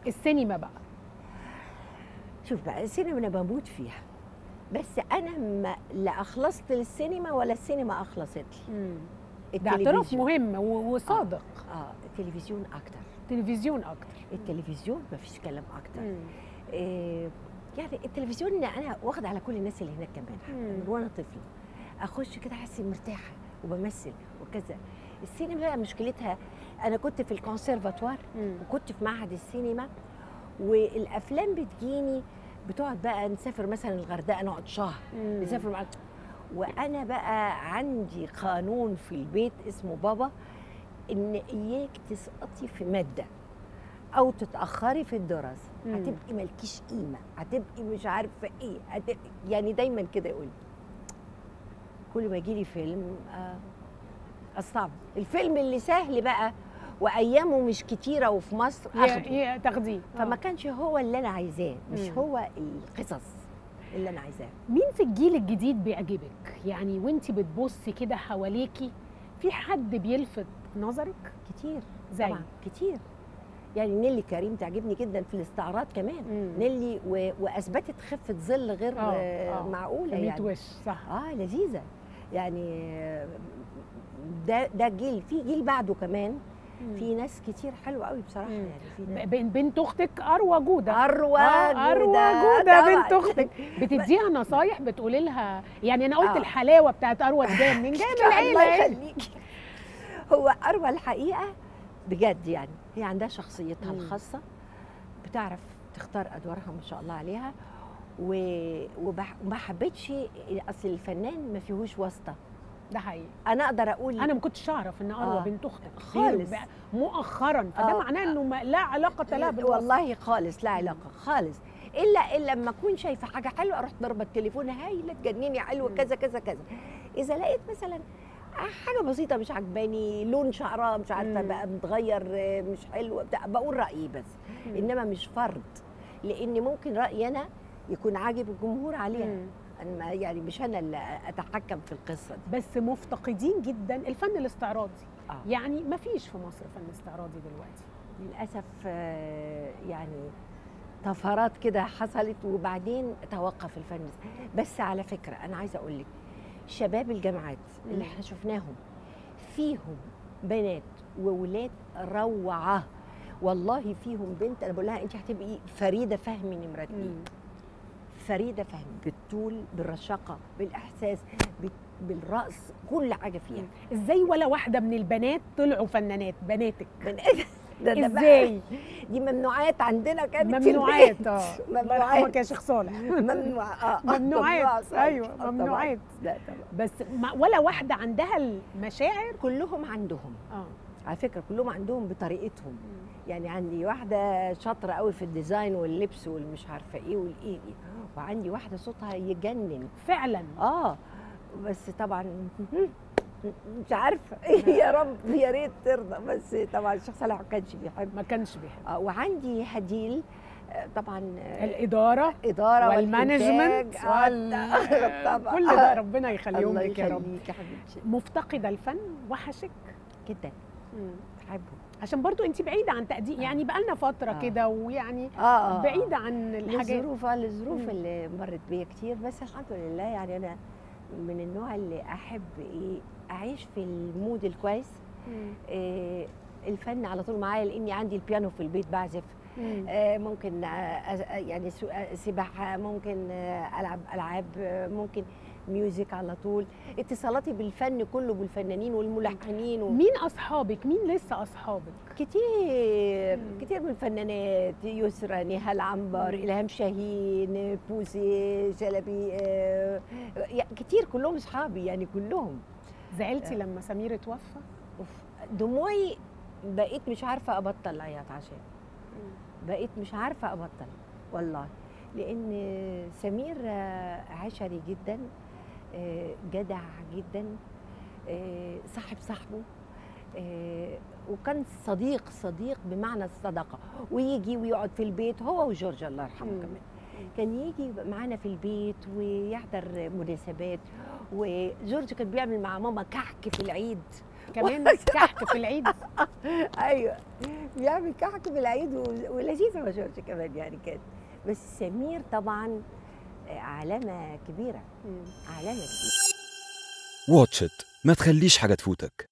السينما بقى شوف بقى السينما انا بموت فيها بس انا ما لا اخلصت للسينما ولا السينما اخلصت لي ده اعتراف التلفزيون. مهم و- وصادق اه التلفزيون اكتر تلفزيون اكتر التلفزيون ما فيش كلام اكتر مم. إيه يعني التلفزيون انا واخده على كل الناس اللي هناك كمان حتى مم. من وانا طفله اخش كده احس إني مرتاحه وبمثل وكذا السينما بقى مشكلتها انا كنت في الكونسرفاتوار مم. وكنت في معهد السينما والافلام بتجيني بتقعد بقى نسافر مثلا الغردقه نقعد شهر مم. نسافر مع وانا بقى عندي قانون في البيت اسمه بابا ان اياك تسقطي في ماده او تتاخري في الدراسه مم. هتبقي مالكيش قيمه هتبقي مش عارفه ايه هتبقي يعني دايما كده يقول كل ما يجي لي فيلم آه اصعب الفيلم اللي سهل بقى وايامه مش كتيره وفي مصر هي اخده هي تاخديه فما آه. كانش هو اللي انا عايزاه مش مم. هو القصص اللي انا عايزاها مين في الجيل الجديد بيعجبك يعني وانت بتبصي كده حواليكي في حد بيلفت نظرك كتير زي طبعا كتير يعني نيلي كريم تعجبني جدا في الاستعراض كمان مم. نيلي و... واثبتت خفه ظل غير آه، آه آه. معقوله ميت يعني وش صح اه لذيذه يعني آه، ده ده جيل في جيل بعده كمان في ناس كتير حلوه قوي بصراحه مم. يعني في ناس ب- بين- بنت اختك اروى جوده اروى آه، اروى جودة جوده طبعاً. بنت اختك بتديها نصايح بتقولي لها يعني انا قلت آه. الحلاوه بتاعت اروى دي جايه منين جايه من الله العيله يعني. يخليكي هو اروى الحقيقه بجد يعني هي عندها شخصيتها مم. الخاصه بتعرف تختار ادوارها ما شاء الله عليها و... وبح... وما حبيتش اصل الفنان ما فيهوش واسطه ده حقيقي انا اقدر اقول انا ما كنتش اعرف ان اروى آه. بنت اختك خالص. غير ب- مؤخرا فده آه. معناه انه ما لا علاقه لها بالوصف والله خالص لا علاقه خالص الا الا لما اكون شايفه حاجه حلوه اروح ضربه التليفون هايله تجنني حلوه مم. كذا كذا كذا اذا لقيت مثلا حاجه بسيطه مش عجباني لون شعرها مش عارفه مم. بقى متغير آه، مش حلو بتاع بقول رايي بس مم. انما مش فرض لان ممكن رايي انا يكون عاجب الجمهور عليها مم. انا ما- يعني مش انا اللي اتحكم في القصه دي بس مفتقدين جدا الفن الاستعراضي آه. يعني ما فيش في مصر فن استعراضي دلوقتي للاسف آه، يعني طفرات كده حصلت وبعدين توقف الفن بس على فكره انا عايزه اقول لك شباب الجامعات اللي مم. احنا شفناهم فيهم بنات وولاد روعه والله فيهم بنت انا بقول لها انت هتبقي فريده فهمي نمره اتنين فريده فهمي بالطول بالرشاقه بالاحساس بال- بالرقص كل حاجه فيها ازاي ولا واحده من البنات طلعوا فنانات بناتك بنات ده ده بقى- ازاي دي ممنوعات عندنا كانت في ممنوعات البيت. اه الله يرحمك ممنوعات يا شيخ صالح ممنوع اه ممنوعات طبعاً. ايوه آه، طبعاً. ممنوعات لا طبعا بس ما ولا واحده عندها المشاعر كلهم عندهم اه على فكره كلهم عندهم بطريقتهم يعني عندي واحده شاطره قوي في الديزاين واللبس والمش عارفه ايه والايه إيه. وعندي واحده صوتها يجنن فعلا اه بس طبعا مش عارفه يا رب يا ريت ترضى بس طبعا الشيخ صالح ما كانش بيحب ما كانش بيحب آه وعندي هديل آه، طبعا آه، الاداره اداره والمانجمنت والإنتاج. وال... آه، طبعا كل ده ربنا يخليهم الله لك يا رب يخليك يا حبيبتي مفتقده الفن وحشك جدا بحبه عشان برضو انت بعيده عن تقديم آه. يعني بقالنا فتره آه. كده ويعني اه آه، آه. بعيده عن الحاجات الظروف آه، الظروف مم. اللي مرت بيا كتير بس الحمد لله يعني انا من النوع اللي احب ايه اعيش في المود الكويس مم. إيه الفن على طول معايا لاني عندي البيانو في البيت بعزف مم. آه، ممكن آه، أز- يعني سو- آه، سباحه ممكن آه، العب العاب آه، ممكن ميوزك على طول اتصالاتي بالفن كله بالفنانين والملحنين و... مين اصحابك مين لسه اصحابك كتير مم. كتير من الفنانات يسرى نهال عنبر مم. الهام شاهين بوسي شلبي آه، يعني كتير كلهم اصحابي يعني كلهم زعلتي لما سمير اتوفى أوف، دموعي بقيت مش عارفه ابطل عياط عشان بقيت مش عارفه ابطل والله لان سمير آه، عشري جدا آه، جدع جدا آه، صاحب صاحبه آه، وكان صديق صديق بمعنى الصداقه ويجي ويقعد في البيت هو وجورج الله يرحمه مم. كمان كان يجي يبقى معانا في البيت ويحضر مناسبات وجورج كان بيعمل مع ماما كعك في العيد كمان كحك في العيد ايوه بيعمل كحك في العيد و- ولذيذه ما شوفش كمان يعني كانت بس سمير طبعا علامه كبيره مم. علامه كبيره واتش إت ما تخليش حاجة تفوتك